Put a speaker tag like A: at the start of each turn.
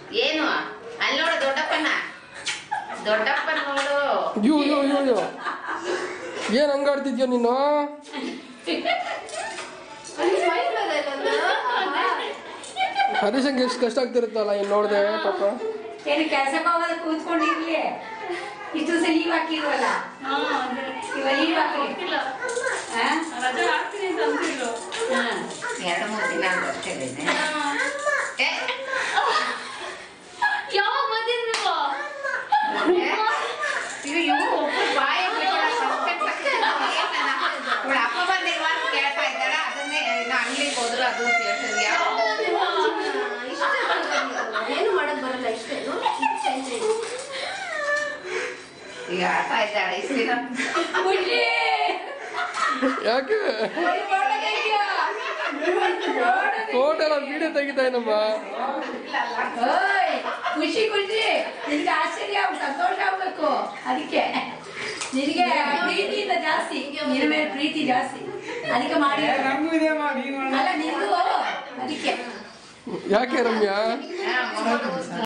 A: ಏನು ಅಲ್ಲಿ ನೋಡು ದೊಡ್ಡಪ್ಪನ ದೊಡ್ಡಪ್ಪನ ನೋಡು
B: ಯೋ ಯೋ ಯೋ ಯೋ ಏನ್ ಹಂಗಾಡ್ತಿದ್ಯೋ ನೀನು ಹರೀಶಂಗೆ ಎಷ್ಟು ಕಷ್ಟ ಆಗ್ತಿರುತ್ತಲ್ಲ ಇನ್ ನೋಡ್ದೆ ಪಾಪ
C: ಏನು ಕೆಲ್ಸಕ್ಕೆ ಹೋಗೋದು ಕೂತ್ಕೊಂಡಿರ್ಲಿ ಇಷ್ಟು ದಿವಸ ಲೀವ್ ಹಾಕಿಲ್ವಲ್ಲ ಇವಾಗ ಲೀವ್ ಹಾಕಿ ಹಾ?
D: ರಜೆ ಹಾಕ್ತೀನಿ ಅಂತ ಅಂತಿದ್ರು
C: ಹಾ.
A: ಎರಡು ಮೂರು ದಿನ ಬರ್ತೇನೆ
D: ಯಾವಾಗ ಬಂದಿದ್ರು
A: ಇವು ಇವು ಒಬ್ರು ಬಾಯಿ ಬಿಡಲ್ಲ, ಸಸ್ಪೆನ್ಸ್ ಆಗ್ತದೆ. ಇವಳ ಅಪ್ಪ ಬಂದಿಲ್ವಾ ಅಂತ ಕೇಳ್ತಾ ಇದ್ದಾಳ ಅದನ್ನೇ ಇನ್ನು ಅಂಗಡಿಗೆ ಹೋದ್ರು ಅದು ಕೇಳ್ತಿದ್ವಿ
E: ಏನು ಮಾಡಕ್ ಬರಲ್ಲ ಇಷ್ಟೇನು
A: ಈಗ ಆಡ್ತಾ ಇದ್ದಾಳೆ ಇಷ್ಟು ದಿನ
C: ಖುಷಿ
B: ಯಾಕೆ ಫೋಟೋ ವಿಡಿಯೋ ತೆಗಿತಾ ಏನಮ್ಮ
C: ಓಯ್ ಖುಷಿ ಖುಷಿ ನಿನ್ಗೆ ಆಶ್ಚರ್ಯ ಆಗ್ ಸಂತೋಷ ಆಗ್ಬೇಕು ಅದಕ್ಕೆ ನಿನಗೆ ಪ್ರೀತಿಯಿಂದ ಜಾಸ್ತಿ ನಿನ್ನ ಮೇಲೆ ಪ್ರೀತಿ ಜಾಸ್ತಿ ಅದಕ್ಕೆ ಮಾಡಿ
F: ನಮಗೂ ಇದೆಯಮ್ಮ ನೀನು
C: ಅಲ್ಲ ನಿಂದು ಅದಕ್ಕೆ
B: ಯಾಕೆ ರಮ್ಯಾ
A: ಹಾ, ಮೊಹಮ್ಮದ್